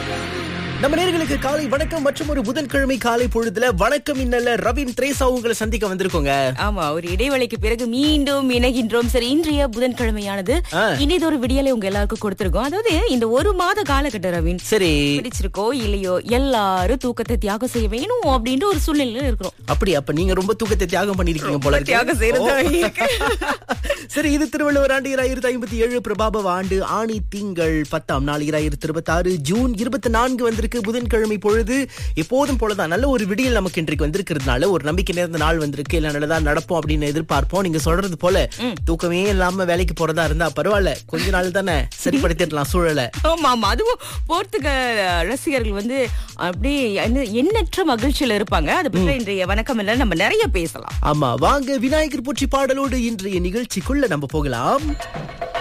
நம்ம நேர்களுக்கு காலை வணக்கம் மற்றும் ஒரு புதன்கிழமை காலை பொழுதுல வணக்கம் இன்னல்ல ரவின் திரேசா உங்களை சந்திக்க வந்திருக்கோங்க ஆமா ஒரு இடைவேளைக்கு பிறகு மீண்டும் இணைகின்றோம் சரி இன்றைய புதன்கிழமையானது ஆ. இனிதொரு விடியலை உங்க எல்லாருக்கும் கொடுத்திருக்கோம் அதாவது இந்த ஒரு மாத காலகட்ட ரவின் சரி பிடிச்சிருக்கோ இல்லையோ எல்லாரும் தூக்கத்தை தியாகம் செய்ய வேணும் அப்படின்ற ஒரு சூழ்நிலையில இருக்கிறோம் அப்படி அப்ப நீங்க ரொம்ப தூக்கத்தை தியாகம் பண்ணிருக்கீங்க போல இருக்கு. தியாகம் செய்யறதா ஓ. இருக்கு. சரி இது திருவள்ளுவர் ஆண்டு இராயிரத்தி ஐம்பத்தி ஏழு பிரபாபவ ஆண்டு ஆணி திங்கள் பத்தாம் நாள் இராயிரத்தி இருபத்தி ஆறு ஜூன் இருபத்தி நான்கு வந்திருக்கு புதன்கிழமை பொழுது எப்போதும் போலதான் நல்ல ஒரு விடியல் நமக்கு இன்றைக்கு வந்திருக்கிறதுனால ஒரு நம்பிக்கை நேர்ந்த நாள் வந்திருக்கு இல்ல நல்லதா நடப்போம் அப்படின்னு எதிர்பார்ப்போம் நீங்க சொல்றது போல தூக்கமே இல்லாம வேலைக்கு போறதா இருந்தா பரவாயில்ல கொஞ்ச நாள் தானே சரிப்படுத்திடலாம் சூழலை ஆமா ஆமா அதுவும் போர்த்துக ரசிகர்கள் வந்து அப்படியே என்ன- எண்ணற்ற மகிழ்ச்சியில இருப்பாங்க அதை பற்றி இன்றைய வணக்கம் எல்லாம் நம்ம நிறைய பேசலாம் ஆமா வாங்க விநாயகர் போற்றி பாடலோடு இன்றைய நிகழ்ச்சிக்குள்ள நம்ம போகலாம்